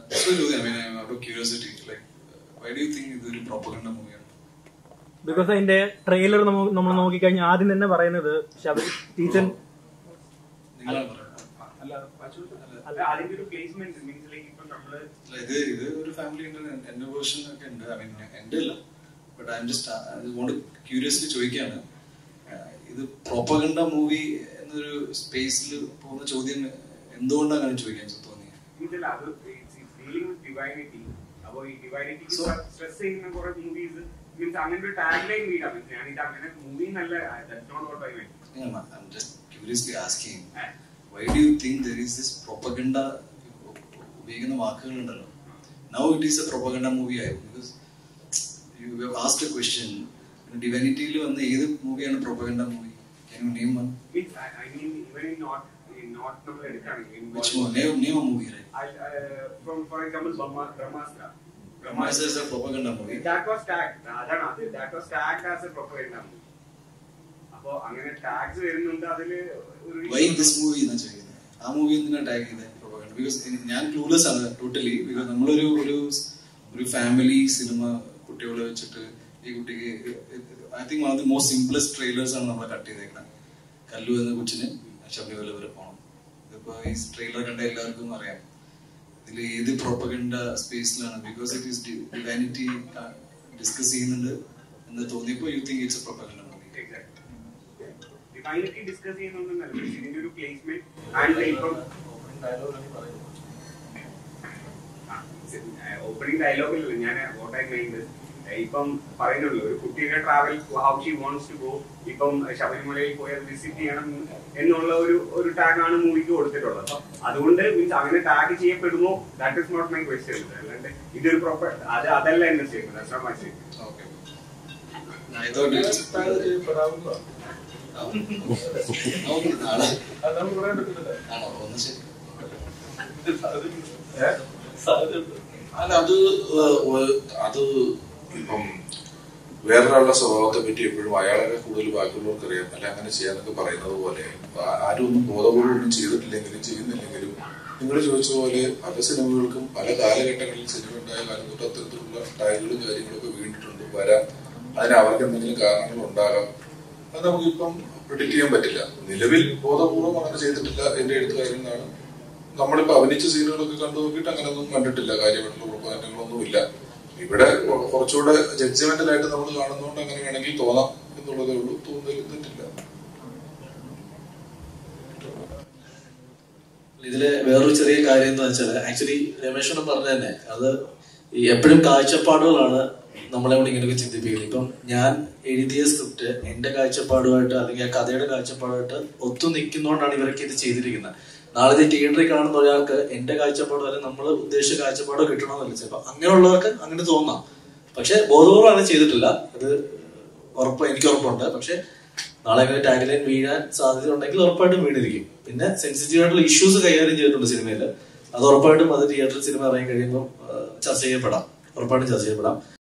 ചോദ്യം I mean out of curiosity like why do you think ഇതൊരു propaganda മൂവിയാണ് because അതിന്റെ ട്രെയിലർ നമ്മൾ നോക്കിക്കഴിഞ്ഞാൽ ആദ്യം തന്നെ പറയുന്നത് ശബരി ടീച്ചർ നിങ്ങളാണ് പറയുന്നത് അല്ല അല്ല അതിന്റെ ഒരു പ്ലേസ്മെന്റ് മീൻസ് ലൈക്ക് ഇപ്പൊ നമ്മള് അല്ല, ഇത് ഇത് ഒരു ഫാമിലി ഉണ്ട് എന്റെ വേർഷൻ ഒക്കെ ഉണ്ട് ഐ മീൻ എന്റെ അല്ല but I'm just want curiously ചോദിക്കുകയാണ് ആഹ് ഇത് പ്രൊപ്പഗണ്ട മൂവി എന്നൊരു സ്പേസിൽ പോകുന്ന ചോദ്യം എന്തുകൊണ്ടാണ് അങ്ങനെ ചോദിക്കാൻ തോന്നിയത് ഇതില്ല അത് ഡീലിംഗ് വിത്ത് ഡിവൈനിറ്റി അപ്പൊ ഈ ഡിവൈനിറ്റി So- സ്ട്രെസ് ചെയ്യുന്ന കുറെ മൂവീസ് മീൻസ് അങ്ങനെ ഒരു ടാഗ് ലൈൻ വീടാ മീൻസ് ഞാൻ ഇത് അങ്ങനെ മൂവി നല്ല that's not what I mean I'm just curiously asking why do you think there is this propaganda ഉപയോഗിക്കുന്ന വാക്കുകളുണ്ടല്ലോ now it is a propaganda movie ആയി because you have asked a question ഡിവൈനിറ്റിയിൽ വന്ന ഏത് മൂവിയാണ് propaganda movie can you name one means I mean even in not in not നമ്മൾ എടുക്കുകയാണെങ്കിൽ Which one? Name, name a movie, right? From for example Brahmastra Brahmastra is a propaganda movie. That was tag അതാണ് അത് that was tag as a propaganda movie അപ്പൊ അങ്ങനെ tags വരുന്നുണ്ട് അതില് ഒരു Why this movie എന്നാ ചോദിക്കുന്നത് ആ മൂവി എന്തിനാ ടാഗ് ചെയ്തത് പ്രൊപ്പഗണ്ട ബിക്കോസ് ഞാൻ ക്ലൂലെസ് ആണ് ടോട്ടലി ബിക്കോസ് നമ്മളൊരു ഒരു ഒരു ഫാമിലി സിനിമ കുട്ടികളെ വെച്ചിട്ട് ഈ കുട്ടിക്ക് I think one of the most simplest trailers ആണ് നമ്മൾ കട്ട് ചെയ്തേക്കുന്നത് കല്ലു എന്ന കൊച്ചിന് ശബരിമല വരെ പോകണം ഇതിപ്പോ ഈ ട്രെയിലർ കണ്ട എല്ലാവർക്കും അറിയാം ഇതിൽ ഏത് പ്രൊപ്പഗണ്ട സ്പേസിലാണ് because it is divinity discuss ചെയ്യുന്നുണ്ട് എന്ന് തോന്നിയപ്പോ you think it's a propaganda movie divinity discuss ചെയ്യുന്നൊന്നല്ല ഇതിന്റെ ഒരു പ്ലേസ്മെന്റ് ആൻഡ് ഇപ്പം ഓപ്പണിംഗ് ഡയലോഗിലല്ല ഞാൻ വോട്ട് ഐ മൈൻഡ് ഇപ്പം പറയുന്നുള്ളൂ ഒരു കുട്ടിയുടെ travel how she wants to go ഇപ്പം ശബരിമലയിൽ പോയി അത് വിസിറ്റ് ചെയ്യണം എന്നുള്ള ഒരു ഒരു ടാഗ് ആണ് മൂവിക്ക് കൊടുത്തിട്ടുള്ളത് അതുകൊണ്ട് മീൻസ് അങ്ങനെ ടാഗ് ചെയ്യപ്പെടുമോ that is not my question അല്ലാണ്ട് ഇതൊരു പ്രോപ്പർ അത് അതല്ല എന്റെ statement my statement Okay. I thought it's നോക്ക് നാളെ ആണോ ഒന്ന് ശരി അല്ല അത് ഏഹ്, ഒ- അത് ഇപ്പം വേറൊരാളുടെ സ്വഭാവത്തെ പറ്റി എപ്പോഴും അയാളെ കൂടുതൽ ബാക്കിയുള്ളവർക്ക് അറിയാം അല്ലെ അങ്ങനെ ചെയ്യാന്നൊക്കെ പറയുന്നത് പോലെ ആ- ആരും ഒന്നും ബോധപൂർവ്വം ഒന്നും ചെയ്തിട്ടില്ലെങ്കിലും ചെയ്യുന്നില്ലെങ്കിലും നിങ്ങൾ ചോദിച്ച പോലെ പല സിനിമകൾക്കും പല കാലഘട്ടങ്ങളിൽ സിനിമ ഉണ്ടായ കാലം തൊട്ട് അത്തരത്തിലുള്ള ടാഗുകളും കാര്യങ്ങളൊക്കെ വീണിട്ടുണ്ട് വരാം അതിന് അവർക്ക് എന്തെങ്കിലും കാരണങ്ങൾ ഉണ്ടാകാം അത് നമുക്കിപ്പം പ്രിഡിക്ട് ചെയ്യാൻ പറ്റില്ല നിലവിൽ ബോധപൂർവ്വം അങ്ങനെ ചെയ്തിട്ടില്ല എന്റെ എഴുത്തുകാരിൽ നിന്നാണ് നമ്മളിപ്പോ അഭിനയിച്ച സീനുകളൊക്കെ കണ്ടു നോക്കിയിട്ട് അങ്ങനെയൊന്നും കണ്ടിട്ടില്ല കാര്യമായിട്ടുള്ള പ്രധാനങ്ങളൊന്നും ഇല്ല ഇവിടെ കുറച്ചുകൂടെ ജഡ്ജ്മെന്റൽ ആയിട്ട് നമ്മൾ കാണുന്നതുകൊണ്ട് അങ്ങനെ വേണമെങ്കിൽ തോന്നാം എന്നുള്ളതേ ഉള്ളൂ തോന്നുന്നതിൽ തെറ്റില്ല ഇതില് വേറൊരു ചെറിയ കാര്യം എന്ന് വെച്ചാൽ ആക്ച്വലി രമേശനം പറഞ്ഞ തന്നെ അത് ഈ എപ്പോഴും കാഴ്ചപ്പാടുകളാണ് നമ്മളെ കൊണ്ട് ഇങ്ങനെയൊക്കെ ചിന്തിപ്പിക്കുന്നത് ഇപ്പം ഞാൻ എഴുതിയ സ്ക്രിപ്റ്റ് എന്റെ കാഴ്ചപ്പാടുമായിട്ട് അല്ലെങ്കിൽ ആ കഥയുടെ കാഴ്ചപ്പാടുമായിട്ട് ഒത്തു നിൽക്കുന്നതുകൊണ്ടാണ് ഇവരൊക്കെ ഇത് ചെയ്തിരിക്കുന്നത് നാളെ ഇത് തിയേറ്ററിൽ കാണുന്ന ഒരാൾക്ക് എന്റെ കാഴ്ചപ്പാടോ അല്ലെങ്കിൽ നമ്മൾ ഉദ്ദേശിച്ച കാഴ്ചപ്പാടോ കിട്ടണമെന്നില്ല ചിലപ്പോൾ അങ്ങനെയുള്ളവർക്ക് അങ്ങനെ തോന്നാം പക്ഷെ ബോധപൂർവ്വം അങ്ങനെ ചെയ്തിട്ടില്ല അത് ഉറപ്പ് എനിക്ക് ഉറപ്പുണ്ട് പക്ഷെ നാളെ അങ്ങനെ ടാഗ് ലൈൻ വീഴാൻ സാധ്യത ഉണ്ടെങ്കിൽ ഉറപ്പായിട്ടും വീണിരിക്കും പിന്നെ സെൻസിറ്റീവ് ആയിട്ടുള്ള ഇഷ്യൂസ് കൈകാര്യം ചെയ്തിട്ടുണ്ട് സിനിമയിൽ അത് ഉറപ്പായിട്ടും അത് തിയേറ്ററിൽ സിനിമ ഇറങ്ങി കഴിയുമ്പോൾ ആ, ചർച്ച ചെയ്യപ്പെടാം ഉറപ്പായിട്ടും ചർച്ച ചെയ്യപ്പെടാം